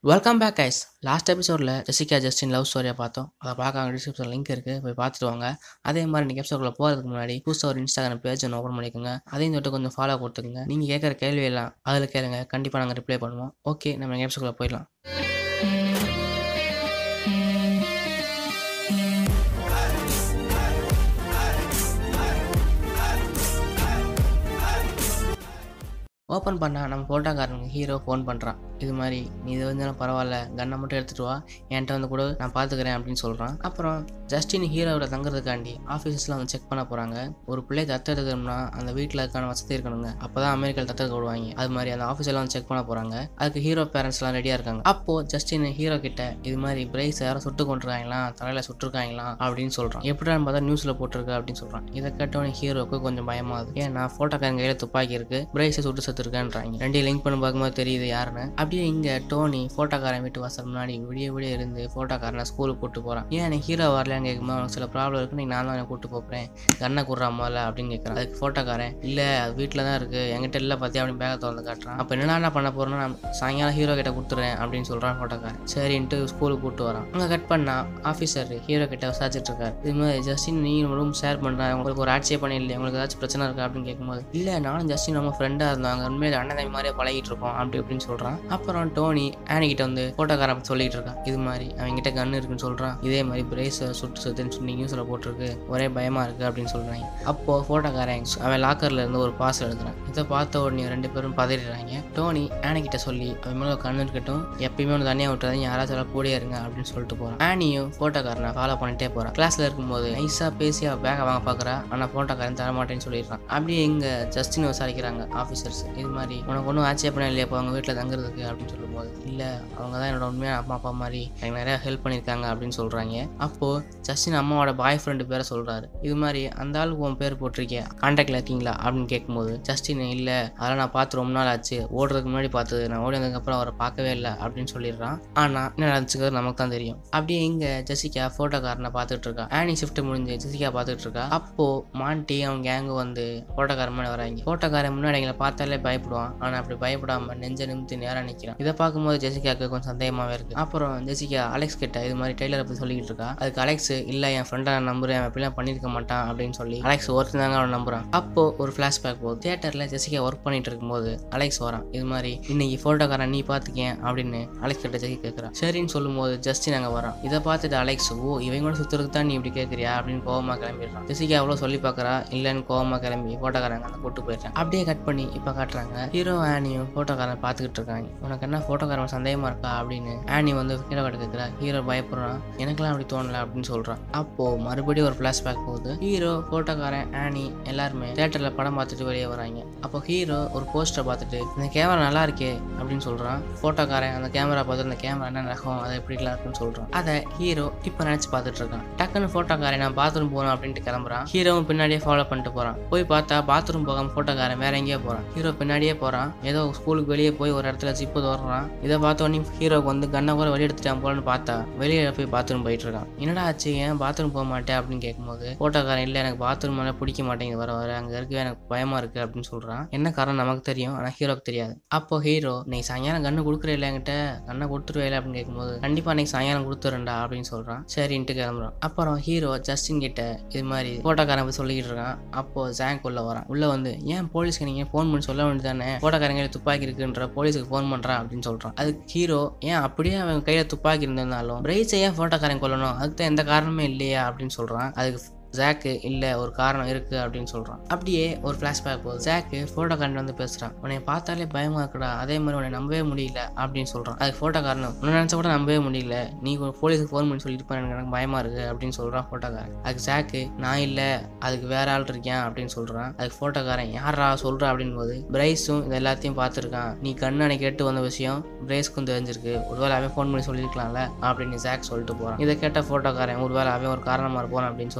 welcome back guys last எபிசோடில் Jessica Justin love ஸ்டோரியை பார்த்தோம் அதை பார்க்க டிஸ்கிரிப்ஷன் லிங்க் இருக்குது போய் பார்த்துட்டு வாங்க அதே மாதிரி நீங்கள் எபிசோடில் போகிறதுக்கு முன்னாடி புதுசாக ஒரு இன்ஸ்டாகிராம் பேஜ் ஒன்று ஓப்பன் பண்ணிக்கோங்க அதையும் தொட்டு கொஞ்சம் ஃபாலோ கொடுத்துக்கோங்க நீங்கள் கேட்குற கேள்வி எல்லாம் அதில் கேளுங்க கண்டிப்பாக நாங்கள் ரிப்ளை பண்ணுவோம் ஓகே நம்ம எபிசோடில் போயிடலாம் ஓப்பன் பண்ணால் நம்ம ஃபோட்டோக்காரனுக்கு ஹீரோ ஃபோன் பண்ணுறான் இது மாதிரி நீ இது வந்து பரவாயில்ல கன்னை மட்டும் எடுத்துகிட்டு வா என்கிட்ட வந்து கூட நான் பார்த்துக்கிறேன் அப்படின்னு சொல்கிறான் அப்புறம் ஜஸ்டின் ஹீரோவோட தங்குறதுக்காண்டி ஆஃபீஸஸ்லாம் வந்து செக் பண்ண போகிறாங்க ஒரு பிள்ளை தத்தெடுக்கணும்னா அந்த வீட்டில் அதுக்கான வசதி இருக்கணுங்க அப்போ தான் அமெரிக்காவில் தத்தெடுக்க விடுவாங்க அது மாதிரி அந்த ஆஃபீஸெல்லாம் வந்து செக் பண்ண போகிறாங்க அதுக்கு ஹீரோ பேரண்ட்ஸ்லாம் ரெடியாக இருக்காங்க அப்போது ஜஸ்டின் ஹீரோ கிட்ட இது மாதிரி பிரைஸ் யாரும் சுட்டு கொண்டிருக்காங்களா தலையில் சுட்டுருக்காங்களா அப்படின்னு சொல்கிறான் எப்படின்னு பார்த்தா நியூஸில் போட்டிருக்கு அப்படின்னு சொல்கிறான் இதை கேட்டவனே ஹீரோவுக்கு கொஞ்சம் பயமாகுது ஏன்னா ஃபோட்டோக்காரங்க கையில் துப்பாக்கி இருக்குது பிரைஸை சுட்டு செத்துருக்கான்றாங்க ரெண்டையும் லிங்க் பண்ணி பார்க்கும்போது தெரியுது யாருன்னு அப்படியே இங்கே டோனி ஃபோட்டோக்காரன் வீட்டு வாசல் முன்னாடி விடிய விடிய இருந்து ஃபோட்டோக்காரனை ஸ்கூலுக்கு கூட்டு போகிறான் ஏன் எனக்கு ஹீரோ வரலன்னு கேட்கும்போது அவனுக்கு சில ப்ராப்ளம் இருக்கு நீ நான் தான் கூட்டு போகிறேன் கண்ணை குடுறா முதல்ல அப்படின்னு கேட்குறான் அதுக்கு ஃபோட்டோக்காரன் இல்லை அது வீட்டில் தான் இருக்குது என்கிட்ட இல்லை பார்த்தியா அப்படின்னு பேக திறந்து காட்டுறான் அப்போ என்னடா பண்ண போகிறேன்னா நான் சாயங்காலம் ஹீரோ கிட்ட கொடுத்துறேன் அப்படின்னு சொல்கிறான் ஃபோட்டோக்காரன் சரின்ட்டு ஸ்கூலுக்கு கூட்டு வரான் அங்கே கட் பண்ணா ஆஃபீஸர் ஹீரோ கிட்ட விசாரிச்சுட்டு இருக்காரு இது மாதிரி ஜஸ்டின் நீ ரூம் ஷேர் பண்ணுறேன் உங்களுக்கு ஒரு ஆட்சியே பண்ணி இல்லை உங்களுக்கு ஏதாச்சும் பிரச்சனை இருக்கா அப்படின்னு கேட்கும்போது இல்லை நானும் ஜஸ்டின் நம்ம ஃப்ரெண்டாக இருந்தாங்க உண்மையில அண்ணன் தம்பி மாதிரியே பழகிட்டு இருக்கோம் அப்படி இப்படின்னு சொல்கிறான் அப்புறம் டோனி ஆனி கிட்ட வந்து ஃபோட்டோக்காரன் சொல்லிட்டு இருக்கான் இது மாதிரி அவங்ககிட்ட கன் இருக்குன்னு சொல்கிறான் இதே மாதிரி பிரேஸை சுட்டு சுத்துன்னு சொல்லி நியூஸில் போட்டிருக்கு ஒரே பயமாக இருக்குது அப்படின்னு சொல்கிறாங்க அப்போது ஃபோட்டோக்காரன் அவன் லாக்கரில் இருந்து ஒரு பாஸ் எழுதுறான் இதை பார்த்த உடனே ரெண்டு பேரும் பதறிடுறாங்க டோனி ஆனி கிட்ட சொல்லி அவன் மேலே கண்ணு இருக்கட்டும் எப்பயுமே ஒன்று தனியாக விட்டுறாதீங்க யாராச்சும் எல்லாம் கூடயே இருங்க அப்படின்னு சொல்லிட்டு போகிறான் ஆனியும் ஃபோட்டோக்காரனை ஃபாலோ பண்ணிட்டே போகிறான் கிளாஸில் இருக்கும்போது நைஸாக பேசி அவள் பேக்கை வாங்க பார்க்குறா ஆனால் ஃபோட்டோக்காரன் தர மாட்டேன்னு சொல்லிடுறான் அப்படியே இங்கே ஜஸ்டின் விசாரிக்கிறாங்க ஆஃபீஸர்ஸ் இது மாதிரி உனக்கு ஒன்றும் ஆட்சேபணம் இல்லையா இப்போ அவங்க வீட்டில் தங்குறதுக்கு அப்படின்னு சொல்லும்போது இல்லை அவங்க தான் என்னோட உண்மையான அம்மா அப்பா மாதிரி எனக்கு நிறையா ஹெல்ப் பண்ணியிருக்காங்க அப்படின்னு சொல்கிறாங்க அப்போது ஜஸ்டின் அம்மாவோட பாய் ஃப்ரெண்டு பேரை சொல்கிறாரு இது மாதிரி அந்த ஆளுக்கு உன் பேர் போட்டிருக்கே கான்டாக்டில் இருக்கீங்களா அப்படின்னு கேட்கும்போது ஜஸ்டின் இல்லை அதெல்லாம் நான் பார்த்து ரொம்ப நாள் ஆச்சு ஓடுறதுக்கு முன்னாடி பார்த்தது நான் ஓடி வந்ததுக்கப்புறம் அவரை பார்க்கவே இல்லை அப்படின்னு சொல்லிடுறான் ஆனால் என்ன நடந்துச்சுக்கிறது நமக்கு தான் தெரியும் அப்படியே இங்கே ஜெசிகா ஃபோட்டோக்காரனை பார்த்துட்டு இருக்கா ஆனி ஷிஃப்ட் முடிஞ்சு ஜெசிகா பார்த்துட்டு இருக்கா அப்போது மாண்டி அவன் கேங்கு வந்து ஃபோட்டோக்காரன் மேலே வராங்க ஃபோட்டோக்காரன் முன்னாடி எங்களை பார்த்தாலே பயப்படுவான் ஆனால் அப்படி பயப்படாமல் நெஞ்ச நிமித்து நேராக நிற்கிறான் இதை பார்க்கும்போது ஜெசிகாவுக்கு கொஞ்சம் சந்தேகமாகவே இருக்கு அப்புறம் ஜெசிகா அலெக்ஸ் கிட்ட இது மாதிரி டெய்லரை பற்றி சொல்லிக்கிட்டு இருக்கா அதுக்கு அலெக்ஸ் இல்லை என் ஃப்ரெண்டை நான் நம்புறேன் அவன் அப்படிலாம் பண்ணியிருக்க மாட்டான் அப்படின்னு சொல்லி அலெக்ஸ் ஒருத்தர் தாங்க அவன் நம்புறான் அப்போ ஒரு ஃப்ளாஷ்பேக் போகுது தியேட்டரில் ஜெசிகா ஒர்க் பண்ணிட்டு இருக்கும்போது அலெக்ஸ் வரான் இது மாதிரி இன்னைக்கு ஃபோட்டோக்காரன் நீ பார்த்துக்கேன் அப்படின்னு அலெக்ஸ் கிட்ட ஜெசி கேட்குறான் சரின்னு சொல்லும்போது ஜஸ்டின் அங்கே வரான் இதை பார்த்துட்டு அலெக்ஸ் ஓ இவங்க கூட சுற்றுறதுக்கு தான் நீ இப்படி கேட்குறியா அப்படின்னு கோவமா கிளம்பிடுறான் ஜெசிகா அவ்வளோ சொல்லி பார்க்குறா இல்லைன்னு கோவமா கிளம்பி ஃபோட்டோக்காரங்க அந்த கூட்டு போயிடுறான் அப்படியே கட் பண்ணி இப்போ காட்டுறாங்க ஹீரோ ஆனியும் ஃபோட்டோக்காரன் பார்த்துக்கிட்டு இருக்காங்க உனக்கு என்ன ஃபோட்டோக்காரன் சந்தேகமா இருக்கா அப்படின்னு ஆனி வந்து ஹீரோ கிட்ட கேட்குறா ஹீரோ பயப்படுறான் எனக்கெல்லாம் அப்படி தோணல அப்படின்னு சொல்றான் அப்போ மறுபடியும் ஒரு ஃபிளாஷ்பேக் போகுது ஹீரோ ஃபோட்டோக்காரன் ஆனி எல்லாருமே தேட்டரில் படம் பார்த்துட்டு வெளியே வராங்க அப்போ ஹீரோ ஒரு போஸ்டரை பார்த்துட்டு இந்த கேமரா நல்லா இருக்கே அப்படின்னு சொல்றான் ஃபோட்டோக்காரன் அந்த கேமரா பார்த்து அந்த கேமரா என்ன ரகம் அதை எப்படிலாம் இருக்குன்னு சொல்றான் அதை ஹீரோ இப்போ நினச்சி பார்த்துட்டு இருக்கான் டக்குன்னு ஃபோட்டோக்காரன் நான் பாத்ரூம் போகணும் அப்படின்ட்டு கிளம்புறான் ஹீரோவும் பின்னாடியே ஃபாலோ பண்ணிட்டு போறான் போய் பார்த்தா பாத்ரூம் போகாம ஃபோட்டோக்காரன் வேற எங்கேயோ போறான் ஹீரோ பின்னாடியே போறான் ஏதோ ஸ்கூலுக்கு வெளியே போய் ஒரு இடத்துல ஜிப்பு தோறான் இதை பார்த்தோன்னே ஹீரோக்கு வந்து கண்ணை கூட வெளியே எடுத்துட்டான் போலன்னு பார்த்தா வெளியே போய் பாத்ரூம் போயிட்டு இருக்கான் என்னடா ஆச்சு ஏன் பாத்ரூம் போக மாட்டேன் அப்படின்னு கேட்கும்போது ஃபோட்டோக்காரன் இல்லை எனக்கு பாத்ரூம் மேலே பிடிக்க மாட்டேங்குது வர வர அங்கே இருக்கவே எனக்கு பயமா இருக்கு அப்படின்னு சொல்றான் என்ன காரணம் நமக்கு தெரியும் ஆனால் ஹீரோக்கு தெரியாது அப்போ ஹீரோ நீ சாயங்காலம் கண்ணு கொடுக்குற இல்லை என்கிட்ட கண்ணை கொடுத்துருவே அப்படின்னு கேட்கும்போது கண்டிப்பா நீ சாயங்காலம் கொடுத்துறேன்டா அப்படின்னு சொல்றான் சரின்ட்டு கிளம்புறான் அப்புறம் ஹீரோ ஜஸ்டின் கிட்ட இது மாதிரி ஃபோட்டோக்காரன் போய் சொல்லிக்கிட்டு இருக்கான் அப்போ ஜாங்க் உள்ள வரான் உள்ள வந்து ஏன் போலீஸ்க்கு நீங்க ஃபோன் பண்ணி சொல்ல வேண்டியதானே ஃபோட்டோக்காரங்க கையில துப்பாக்கி இருக்குன்ற போலீஸுக்கு ஃபோன் பண்றான் அப்படின்னு சொல்றான் அதுக்கு ஹீரோ ஏன் அப்படியே அவன் கையில துப்பாக்கி இருந்திருந்தாலும் பிரைஸை ஏன் ஃபோட்டோக்காரன் கொல்லணும் அதுக்கு தான் எந்த காரணமே இல்லையா அப்படின்னு சொல்றான் அதுக்கு ஜாக்கு இல்லை ஒரு காரணம் இருக்குது அப்படின்னு சொல்கிறான் அப்படியே ஒரு ஃப்ளாஷ்பேக் போகுது ஜாக்கு ஃபோட்டோக்காரன் வந்து பேசுகிறான் உன்னை பார்த்தாலே பயமாக இருக்குடா அதே மாதிரி உன்னை நம்பவே முடியல அப்படின்னு சொல்கிறான் அதுக்கு ஃபோட்டோக்காரன் உன்னை நினச்சா கூட நம்பவே முடியல நீ ஒரு போலீஸுக்கு ஃபோன் பண்ணி சொல்லிட்டு போன எனக்கு பயமாக இருக்குது அப்படின்னு சொல்கிறான் ஃபோட்டோக்காரன் அதுக்கு ஜாக்கு நான் இல்லை அதுக்கு வேற ஆள் இருக்கேன் அப்படின்னு சொல்கிறான் அதுக்கு ஃபோட்டோக்காரன் யாரா சொல்கிறா அப்படின்னு போது பிரைஸும் இது எல்லாத்தையும் பார்த்துருக்கான் நீ கண்ணனை கேட்டு வந்த விஷயம் பிரைஸ்க்கும் தெரிஞ்சிருக்கு ஒருவேளை அவன் ஃபோன் பண்ணி சொல்லியிருக்கலாம்ல அப்படின்னு ஜாக் சொல்லிட்டு போகிறான் இதை கேட்ட ஃபோட்டோக்காரன் ஒருவேளை அவன் ஒரு காரணமாக இருப்பான் அப்படின்னு சொல்கிறான் அதை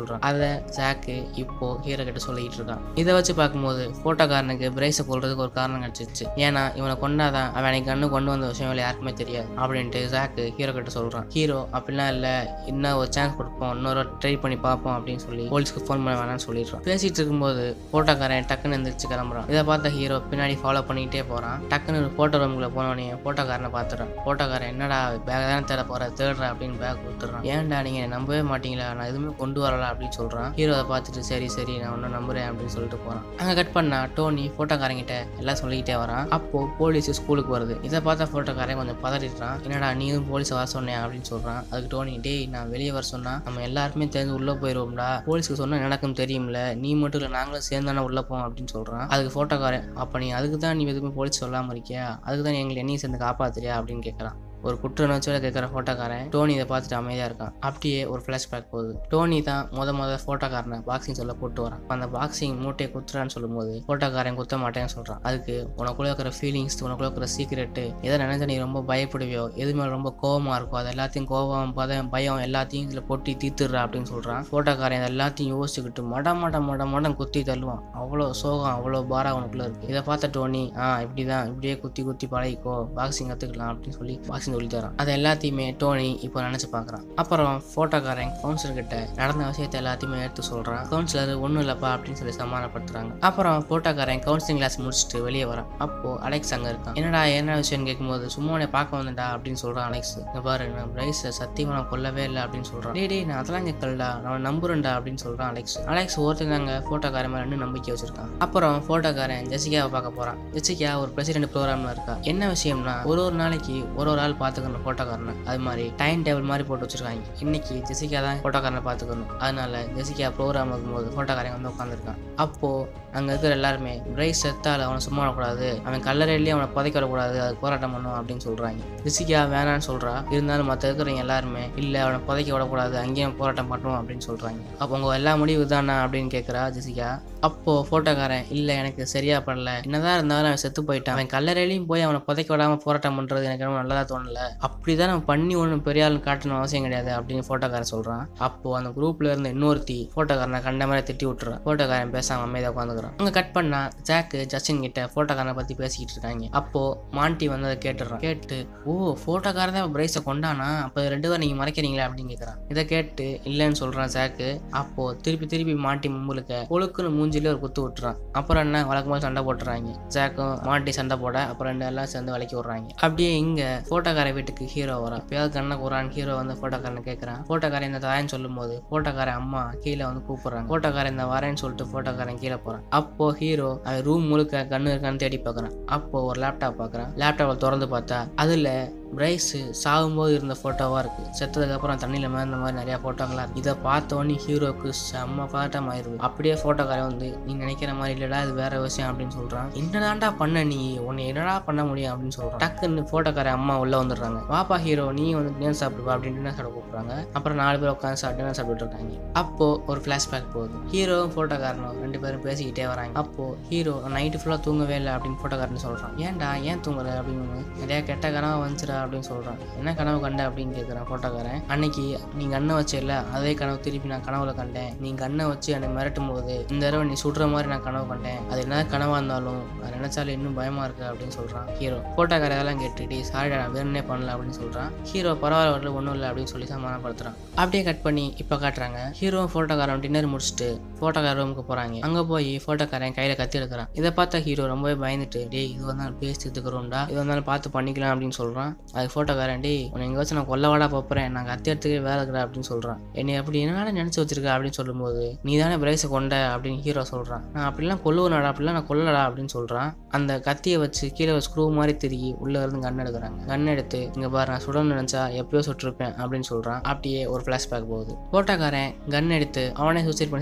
இதை ஜாக்கு இப்போ ஹீரோ கிட்ட சொல்லிட்டு இருக்கான் இதை வச்சு பார்க்கும்போது போட்டோக்காரனுக்கு பிரைஸை கொள்றதுக்கு ஒரு காரணம் கிடைச்சிச்சு ஏன்னா இவனை கொண்டாதான் அவன் அன்னைக்கு கண்ணு கொண்டு வந்த விஷயம் இவளை யாருக்குமே தெரியாது அப்படின்ட்டு ஜாக்கு ஹீரோ கிட்ட சொல்றான் ஹீரோ அப்படிலாம் இல்லை இன்னும் ஒரு சான்ஸ் கொடுப்போம் இன்னொரு ட்ரை பண்ணி பார்ப்போம் அப்படின்னு சொல்லி போலீஸ்க்கு ஃபோன் பண்ண வேணாம்னு சொல்லிடுறான் பேசிட்டு இருக்கும்போது போட்டோக்காரன் டக்குன்னு எந்திரிச்சு கிளம்புறான் இதை பார்த்த ஹீரோ பின்னாடி ஃபாலோ பண்ணிக்கிட்டே போறான் டக்குன்னு ஒரு போட்டோ ரூம்குள்ள போனோடனே போட்டோக்காரனை பார்த்துறான் போட்டோக்காரன் என்னடா பேக் தானே தேட போற தேடுற அப்படின்னு பேக் கொடுத்துட்றான் ஏன்டா நீங்க என்னை நம்பவே மாட்டீங்களா நான் எதுவுமே கொண்டு வரல அப்படின்னு சொல்றான் ஹீரோ அதை பார்த்துட்டு சரி சரி நான் ஒன்றும் நம்புறேன் அப்படின்னு சொல்லிட்டு போறான் அங்க கட் பண்ணா டோனி போட்டோக்காரங்கிட்ட எல்லாம் சொல்லிக்கிட்டே வரான் அப்போ போலீஸ் ஸ்கூலுக்கு வருது இதை பார்த்த போட்டோக்காரன் கொஞ்சம் பதறிடுறான் என்னடா நீயும் போலீஸ் வர சொன்னேன் அப்படின்னு சொல்றான் அதுக்கு டோனி டேய் நான் வெளியே வர சொன்னா நம்ம எல்லாருமே தெரிஞ்சு உள்ள போயிருவோம்டா போலீஸ்க்கு சொன்னா நடக்கும் தெரியும்ல நீ மட்டும் இல்லை நாங்களும் சேர்ந்து தானே உள்ள போவோம் அப்படின்னு சொல்றான் அதுக்கு போட்டோக்காரன் அப்ப நீ அதுக்கு தான் நீ எதுவுமே போலீஸ் சொல்லாம இருக்கியா அதுக்கு தான் நீ எங்களை என்னையும் சேர்ந்து காப்பாத்துறியா அப்படின்னு கேட்கறான் ஒரு குற்ற உணர்ச்சியோட கேட்குற ஃபோட்டோக்காரன் டோனி இதை பார்த்துட்டு அமைதியாக இருக்கான் அப்படியே ஒரு ஃப்ளாஷ்பேக் போகுது டோனி தான் முத முத ஃபோட்டோக்காரனை பாக்ஸிங் சொல்ல போட்டு வரான் அந்த பாக்ஸிங் மூட்டையை குத்துறான்னு சொல்லும்போது ஃபோட்டோக்காரன் குத்த மாட்டேன்னு சொல்கிறான் அதுக்கு உனக்குள்ள இருக்கிற ஃபீலிங்ஸ் உனக்குள்ள இருக்கிற சீக்ரெட்டு எதை நினைச்சா நீ ரொம்ப பயப்படுவியோ எது மேலே ரொம்ப கோவமாக இருக்கோ அது எல்லாத்தையும் கோபம் பதம் பயம் எல்லாத்தையும் இதில் பொட்டி தீத்துடுறா அப்படின்னு சொல்கிறான் ஃபோட்டோக்காரன் இது எல்லாத்தையும் யோசிச்சுக்கிட்டு மட மட மட மடம் குத்தி தள்ளுவான் அவ்வளோ சோகம் அவ்வளோ பாரா அவனுக்குள்ள இருக்கு இதை பார்த்த டோனி ஆ இப்படி தான் இப்படியே குத்தி குத்தி பழகிக்கோ பாக்ஸிங் கற்றுக்கலாம் அப்படின்னு சொல்லி பாக்ஸிங் சொல்லி தரான் அதை எல்லாத்தையுமே டோனி இப்போ நினச்சி பார்க்குறான் அப்புறம் ஃபோட்டோக்காரன் கவுன்சிலர் கிட்ட நடந்த விஷயத்தை எல்லாத்தையுமே எடுத்து சொல்கிறான் கவுன்சிலர் ஒன்றும் இல்லைப்பா அப்படின்னு சொல்லி சமாதானப்படுத்துறாங்க அப்புறம் ஃபோட்டோக்காரன் கவுன்சிலிங் கிளாஸ் முடிச்சுட்டு வெளியே வரான் அப்போ அலெக்ஸ் அங்கே இருக்கான் என்னடா என்ன விஷயம்னு கேட்கும்போது சும்மா உன்னை பார்க்க வந்தேன்டா அப்படின்னு சொல்கிறான் அலெக்ஸ் இங்க பாரு நான் பிரைஸை சத்தியமாக நான் கொல்லவே இல்லை அப்படின்னு சொல்கிறான் டேய் டேய் நான் அதெல்லாம் கேட்கலடா நான் நம்புறேன்டா அப்படின்னு சொல்கிறான் அலெக்ஸ் அலெக்ஸ் ஒருத்தர் தாங்க ஃபோட்டோக்காரன் மேலே ரெண்டு நம்பிக்கை வச்சிருக்கான் அப்புறம் ஃபோட்டோக்காரன் ஜெசிகாவை பார்க்க போகிறான் ஜெசிகா ஒரு பிரசிடென்ட் ப்ரோக்ராமில் இருக்கா என்ன விஷயம்னா ஒரு ஒரு நாளைக்கு ஒரு ஒரு ஆள் பார்த்துக்கணும் ஃபோட்டோக்காரனை அது மாதிரி டைம் டேபிள் மாதிரி போட்டு வச்சிருக்காங்க இன்னைக்கு ஜெசிகா தான் ஃபோட்டோக்காரனை பார்த்துக்கணும் அதனால ஜெசிகா ப்ரோக்ராம் இருக்கும்போது ஃபோட்டோக்காரன் வந்து உட்காந்துருக்கான் அப்போ அங்கே இருக்கிற எல்லாருமே பிரைஸ் செத்தால் அவனை சும்மா விடக்கூடாது அவன் கல்லறையிலேயே அவனை புதைக்க விடக்கூடாது அது போராட்டம் பண்ணும் அப்படின்னு சொல்கிறாங்க ஜெசிகா வேணான்னு சொல்கிறா இருந்தாலும் மற்ற இருக்கிறவங்க எல்லாருமே இல்லை அவனை புதைக்க விடக்கூடாது அங்கேயும் போராட்டம் பண்ணுவோம் அப்படின்னு சொல்கிறாங்க அப்போ உங்கள் எல்லா முடிவு தானா அப்படின்னு கேட்குறா ஜெசிகா அப்போ ஃபோட்டோக்காரன் இல்லை எனக்கு சரியா படல என்னதான் இருந்தாலும் அவன் செத்து போயிட்டான் அவன் கல்லறையிலையும் போய் அவனை புதைக்க விடாம போராட்டம் பண்றது எனக்கு ரொம்ப நல்லதா தோணல அப்படிதான் நம்ம பண்ணி ஒன்று பெரிய ஆள் காட்டணும் அவசியம் கிடையாது அப்படின்னு ஃபோட்டோக்காரன் சொல்றான் அப்போ அந்த குரூப்ல இருந்த இன்னொருத்தி ஃபோட்டோக்காரனை கண்ட மாதிரி திட்டி விட்டுறான் ஃபோட்டோக்காரன் பேசாம அமைதியாக உட்காந்துக்கிறான் அங்க கட் பண்ணா ஜாக்கு ஜஸ்டின் கிட்ட ஃபோட்டோக்காரனை பத்தி பேசிக்கிட்டு இருக்காங்க அப்போ மாண்டி வந்து அதை கேட்டுறான் கேட்டு ஓ ஃபோட்டோக்காரன் தான் பிரைஸை கொண்டானா அப்போ ரெண்டு பேரும் நீங்க மறைக்கிறீங்களா அப்படின்னு கேட்குறான் இதை கேட்டு இல்லைன்னு சொல்றான் ஜாக்கு அப்போ திருப்பி திருப்பி மாட்டி மும்புலுக்க கொழுக்குன்னு மூஞ்சிலே ஒரு குத்து விட்டுறான் அப்புறம் என்ன வழக்கம் போல சண்டை போட்டுறாங்க ஜாக்கும் மாட்டி சண்டை போட அப்புறம் ரெண்டு எல்லாம் சேர்ந்து விலைக்கு விடுறாங்க அப்படியே இங்க போட்டோக்கார வீட்டுக்கு ஹீரோ வரான் எப்பயாவது கண்ணை கூறான் ஹீரோ வந்து போட்டோக்காரனை கேட்கறான் போட்டோக்காரன் இந்த தாயன்னு சொல்லும் போது போட்டோக்காரன் அம்மா கீழே வந்து கூப்பிடுறாங்க போட்டோக்காரன் இந்த வரேன்னு சொல்லிட்டு போட்டோக்காரன் கீழே போறான் அப்போ ஹீரோ அவன் ரூம் முழுக்க கண்ணு இருக்கான்னு தேடி பார்க்கறான் அப்போ ஒரு லேப்டாப் பார்க்கறான் லேப்டாப்பை திறந்து பார்த்தா அதுல பிரைஸ் சாகும்போது இருந்த ஃபோட்டோவாக இருக்குது செத்ததுக்கப்புறம் தண்ணியில் மேந்த மாதிரி நிறையா ஃபோட்டோங்களாக இருக்குது இதை பார்த்தோன்னே ஹீரோக்கு செம்ம பாட்டம் ஆயிடுது அப்படியே ஃபோட்டோக்காரன் வந்து நீ நினைக்கிற மாதிரி இல்லடா இது வேற விஷயம் அப்படின்னு சொல்கிறான் என்னடாண்டா பண்ண நீ உன்னை என்னடா பண்ண முடியும் அப்படின்னு சொல்கிறான் டக்குன்னு ஃபோட்டோக்காரன் அம்மா உள்ளே வந்துடுறாங்க வாப்பா ஹீரோ நீ வந்து டின்னர் சாப்பிடுவா அப்படின்னு டின்னர் சாப்பிட கூப்பிட்றாங்க அப்புறம் நாலு பேர் உட்காந்து சாப்பிட்டு டின்னர் சாப்பிட்டு இருக்காங்க அப்போ ஒரு ஃப்ளாஷ்பேக் போகுது ஹீரோவும் ஃபோட்டோக்காரனும் ரெண்டு பேரும் பேசிக்கிட்டே வராங்க அப்போ ஹீரோ நைட்டு ஃபுல்லாக தூங்கவே இல்லை அப்படின்னு ஃபோட்டோக்காரன் சொல்கிறான் ஏன்டா ஏன் தூங்குற அப்படின்னு நிறையா கெட்ட கனவு வந்துச்சுடா அப்படின்னு சொல்கிறான் என்ன கனவு கண்ட அப்படின்னு கேட்குறான் ஃபோட்டோக்காரன் அன்னைக்கு நீ கண்ணை வச்சல அதே கனவு திருப்பி நான் கனவுல கண்டேன் நீ கண்ணை வச்சு என்னை மிரட்டும் போது இந்த தடவை நீ சுடுற மாதிரி நான் கனவு கண்டேன் அது என்ன கனவாக இருந்தாலும் அதை நினைச்சாலும் இன்னும் பயமா இருக்கு அப்படின்னு சொல்கிறான் ஹீரோ ஃபோட்டோக்கார அதெல்லாம் கேட்டுட்டு சாரிடா நான் வேணுனே பண்ணல அப்படின்னு சொல்கிறான் ஹீரோ பரவாயில்ல வரல ஒன்றும் இல்லை அப்படின்னு சொல்லி சமாதானப்படுத்துறான் அப்படியே கட் பண்ணி இப்போ காட்டுறாங்க ஹீரோ ஃபோட்டோக்காரன் டின்னர் முடிச்சுட்டு ஃபோட்டோக்கார ரூமுக்கு போகிறாங்க அங்கே போய் ஃபோட்டோக்காரன் கையில் கத்தி எடுக்கிறான் இதை பார்த்தா ஹீரோ ரொம்பவே பயந்துட்டு டேய் இது வந்தாலும் பேசிட்டு ரூம்டா இது வந்தாலும் பார்த்து பண்ணிக்கலாம் அப்படின்னு சொல்கிறான் அது ஃபோட்டோக்காரன் டேய் உன்னை எங்கே வச்சு நான் கொல்லவாடா போகிறேன் நான் கத்தி எடுத்துக்கே வேலை இருக்கிற அப்படின்னு சொல்கிறான் என்னை அப்படி என்னடா நினச்சி வச்சிருக்க அப்படின்னு சொல்லும்போது நீ தானே பிரைஸை கொண்ட அப்படின்னு ஹீரோ சொல்கிறான் நான் அப்படிலாம் கொல்லுவனடா அப்படிலாம் நான் கொல்லடா அப்படின்னு சொல்கிறான் அந்த கத்தியை வச்சு கீழே ஒரு ஸ்க்ரூ மாதிரி திருகி உள்ளே இருந்து கன் எடுக்கிறாங்க கன் எடுத்து இங்கே பாரு நான் சுடணும்னு நினச்சா எப்பயோ சுட்டிருப்பேன் அப்படின்னு சொல்கிறான் அப்படியே ஒரு ஃப்ளாஷ்பேக் போகுது ஃபோட்டோக்காரன் கன் எடுத்து அவனே சூசைட் பண்ணி செத்துக்கலாம்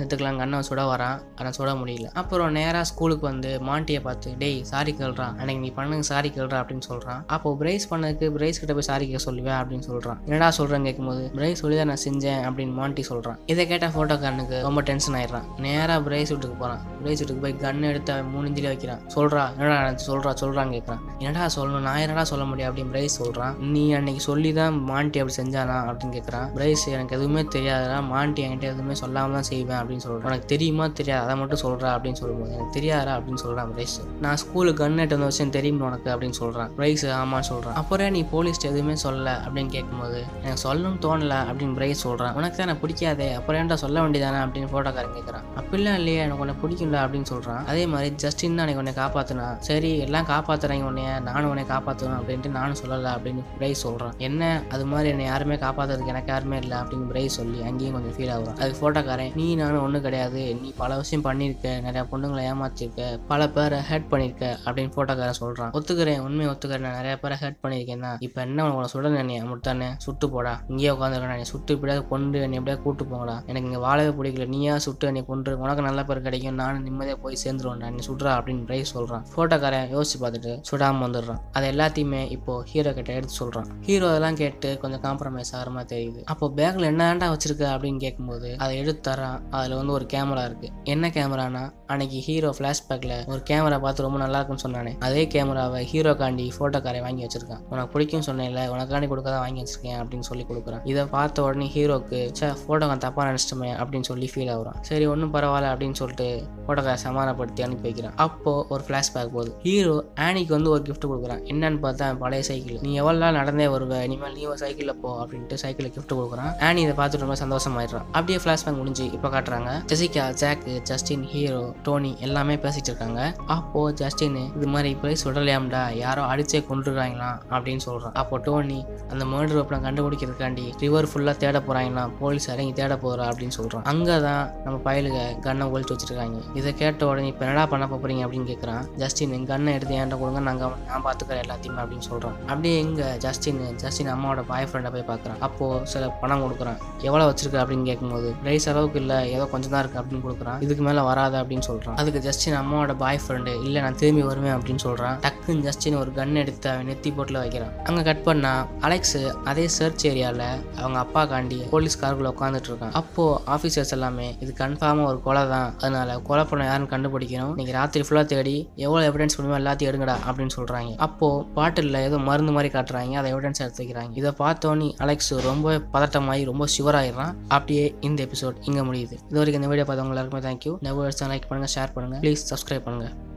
கண்ணை சுட வரான் ஆனால் சுட முடியல அப்புறம் நேராக ஸ்கூலுக்கு வந்து மாண்டியை பார்த்து டேய் சாரி கேள்றான் அன்னைக்கு நீ பண்ணுங்க சாரி கேள்றா அப்படின்னு சொல்கிறான் அப்போ பிரைஸ் பண்ணதுக்கு பிரைஸ் கிட்ட போய் சாரி கேட்க சொல்லுவேன் அப்படின்னு சொல்கிறான் என்னடா சொல்கிறேன்னு கேட்கும்போது பிரைஸ் சொல்லி தான் நான் செஞ்சேன் அப்படின்னு மாண்டி சொல்கிறான் இதை கேட்ட ஃபோட்டோக்காரனுக்கு ரொம்ப டென்ஷன் ஆயிடுறான் நேராக பிரைஸ் வீட்டுக்கு போகிறான் பிரைஸ் வீட்டுக்கு போய் கன் எடுத்து அவன் மூணுஞ்சிலே வைக்கிறான் சொல்கிறா என்னடா நடந்துச்சு சொல்கிறா சொல்கிறான்னு கேட்குறான் என்னடா சொல்லணும் நான் என்னடா சொல்ல முடியும் அப்படின்னு பிரைஸ் சொல்கிறான் நீ அன்னைக்கு சொல்லி தான் மாண்டி அப்படி செஞ்சானா அப்படின்னு கேட்குறான் பிரைஸ் எனக்கு எதுவுமே தெரியாதுடா மாண்டி என்கிட்ட எதுவுமே சொல்லாமல் தான் செய்வேன் அப்படின்னு சொல்கிறான் உனக்கு தெரியுமா தெரியாது அதை மட்டும் சொல்கிறா அப்படின்னு சொல்லும்போது எனக்கு தெரியாதா அப்படின்னு சொல்கிறான் பிரைஸ் நான் ஸ்கூலுக்கு கன் எடுத்து வந்த விஷயம் தெரியும் உனக்கு அப்படின்னு சொல்கிறான் பிரைஸ் ஆமான்னு சொல்கிறான் அப்புறம் நீ போலீஸ்ட்டு எதுவுமே சொல்லல அப்படின்னு கேட்கும்போது எனக்கு சொல்லணும்னு தோணல அப்படின்னு பிரைஸ் சொல்கிறான் உனக்கு தான் எனக்கு பிடிக்காதே அப்புறம் ஏன்டா சொல்ல வேண்டியதானே அப்படின்னு ஃபோட்டோக்காரன் கேட்குறான் அப்படிலாம் இல்லையே எனக்கு உன்னை பிடிக்கும்ல அப்படின்னு சொல்கிறான் அதே மாதிரி ஜஸ்டின் தான் எனக்கு உன்னை காப்பாற்றினா சரி எல்லாம் காப்பாற்றுறாங்க உன்னைய நானும் உன்னை காப்பாற்றணும் அப்படின்ட்டு நானும் சொல்லலை அப்படின்னு பிரைஸ் சொல்கிறான் என்ன அது மாதிரி என்னை யாருமே காப்பாற்றுறதுக்கு எனக்கு யாருமே இல்லை அப்படின்னு பிரைஸ் சொல்லி அங்கேயும் கொஞ்சம் ஃபீல் ஆகுறான் அதுக்கு ஃபோட்டோக்காரன் நீ நானும் ஒன்றும் கிடையாது நீ பல விஷயம் பண்ணியிருக்க நிறைய பொண்ணுங்களை ஏமாத்திருக்க பல பேரை ஹேட் பண்ணியிருக்க அப்படின்னு ஃபோட்டோக்காரன் சொல்கிறான் ஒத்துக்கிறேன் உண்மையை ஒத்துக்கிறேன் நான் நிறைய பேரை ஹேட் பண்ணியிருக்கேன் தான் இப்போ என்ன உனக்கு சுட நீ முட்டானே சுட்டு போடா இங்கேயே உட்காந்துருக்கா நீ சுட்டு இப்படியாவது கொண்டு என்னை எப்படியா கூட்டு போங்கடா எனக்கு இங்கே வாழவே பிடிக்கல நீயா சுட்டு என்னை கொண்டு உனக்கு நல்ல பேர் கிடைக்கும் நானும் நிம்மதியாக போய் சேர்ந்துருவேன்டா நீ சுடுறா அப்படின்னு பிரைஸ் சொல்கிறான் ஃபோட்டோக்காரன் யோசிச்சு பார்த்துட்டு சுடாமல் வந்துடுறான் அது எல்லாத்தையுமே இப்போ ஹீரோ கிட்ட எடுத்து சொல்கிறான் ஹீரோ அதெல்லாம் கேட்டு கொஞ்சம் காம்ப்ரமைஸ் ஆகிற மாதிரி தெரியுது அப்போ பேக்கில் என்னடா வச்சிருக்க அப்படின்னு கேட்கும்போது அதை எடுத்து தரான் அதில் வந்து ஒரு கேமரா இருக்கு என்ன கேமரானா அன்னைக்கு ஹீரோ ஃப்ளாஷ்பேக்கில் ஒரு கேமரா பார்த்து ரொம்ப நல்லா இருக்குன்னு சொன்னானே அதே கேமராவை ஹீரோக்காண்டி ஃபோட்டோக்காரை வாங்கி வச்சிருக்கான் உனக்கு பிடிக்கும் சொன்னேன்ல உனக்காண்டி கொடுக்க தான் வாங்கி வச்சிருக்கேன் அப்படின்னு சொல்லி கொடுக்குறான் இதை பார்த்த உடனே ஹீரோக்கு சே ஃபோட்டோக்கான் தப்பாக நினச்சிட்டோமே அப்படின்னு சொல்லி ஃபீல் ஆகுறான் சரி ஒன்றும் பரவாயில்ல அப்படின்னு சொல்லிட்டு ஃபோட்டோக்காரை சமாதானப்படுத்தி அனுப்பி வைக்கிறான் அப்போ ஒரு ஃப்ளாஷ்பேக் போகுது ஹீரோ ஆனிக்கு வந்து ஒரு gift கொடுக்குறான் என்னன்னு பார்த்தா பழைய சைக்கிள் நீ எவ்வளோ நாள் நடந்தே வருவ இனிமேல் நீ ஒரு சைக்கிளில் போ அப்படின்ட்டு சைக்கிளில் gift கொடுக்குறான் ஆனி இதை பார்த்துட்டு ரொம்ப சந்தோஷமாயிடுறான் அப்படியே ஃப்ளாஷ்பேக் முடிஞ்சு இப்போ காட்டுறாங்க Jessica Jack Justin hero Tony எல்லாமே பேசிட்டு இருக்காங்க அப்போ ஜஸ்டின் இது மாதிரி பிரைஸ் விடலையாம்டா யாரோ அடிச்சே கொண்டுருக்காங்களாம் அப்படின்னு சொல்றான் அப்போ டோனி அந்த மர்டர் வெப்பனை கண்டுபிடிக்கிறதுக்காண்டி ரிவர் ஃபுல்லாக தேட போறாங்களாம் போலீஸ் இறங்கி தேட போறா அப்படின்னு சொல்றான் அங்கே தான் நம்ம பயலுக கண்ணை ஒழிச்சு வச்சிருக்காங்க இதை கேட்ட உடனே இப்போ என்னடா பண்ண போறீங்க அப்படின்னு கேட்குறான் ஜஸ்டின் கண்ணை எடுத்து ஏன்ட்ட கொடுங்க நாங்கள் நான் பார்த்துக்கிறேன் எல்லாத்தையுமே அப்படின்னு சொல்றான் அப்படியே எங்க ஜஸ்டின் ஜஸ்டின் அம்மாவோட பாய் ஃப்ரெண்டை போய் பார்க்குறான் அப்போ சில பணம் கொடுக்குறான் எவ்வளோ வச்சிருக்க அப்படின்னு கேட்கும்போது பிரைஸ் அளவுக்கு இல்லை ஏதோ கொஞ்சம் தான் இருக்கு அப்படின்னு கொடுக்குறான் இதுக்கு மேலே வராது அப்படின்னு சொல்றான் அதுக்கு ஜஸ்டின் அம்மாவோட பாய் ஃப்ரெண்டு இல்லை நான் திரும்பி வருவேன் அப்படின்னு சொல்றான் டக்குன்னு ஜஸ்டின் ஒரு கன் எடுத்து அவன் நெத்தி போட்டில் வைக்கிறான் அங்கே கட் பண்ணா அலெக்ஸ் அதே சர்ச் ஏரியாவில் அவங்க அப்பா காண்டி போலீஸ் காருக்குள்ள உட்காந்துட்டு இருக்கான் அப்போ ஆஃபீஸர்ஸ் எல்லாமே இது கன்ஃபார்மாக ஒரு கொலை தான் அதனால கொலை பண்ண யாருன்னு கண்டுபிடிக்கணும் இன்னைக்கு ராத்திரி ஃபுல்லாக தேடி எவ்வளோ எவிடன்ஸ் பண்ணுமோ எல்லாத்தையும் எடுங்கடா அப்படின்னு சொல்றாங்க அப்போ பாட்டில் ஏதோ மருந்து மாதிரி காட்டுறாங்க அதை எவிடன்ஸ் எடுத்து வைக்கிறாங்க இதை பார்த்தோன்னே அலெக்ஸ் ரொம்ப பதட்டமாகி ரொம்ப ஷிவர் ஆயிடுறான் அப்படியே இந்த எபிசோட் இங்கே முடியுது இது வரைக்கும் இந்த வீடியோ பார்த்தவங்க எல்லாருக்குமே தேங்க்யூ இந்த வீடியோஸ் லைக் பண்ணுங்க ஷேர் பண்ணுங்க ப்ளீஸ் சப்ஸ்கிரைப் பண்ணுங்க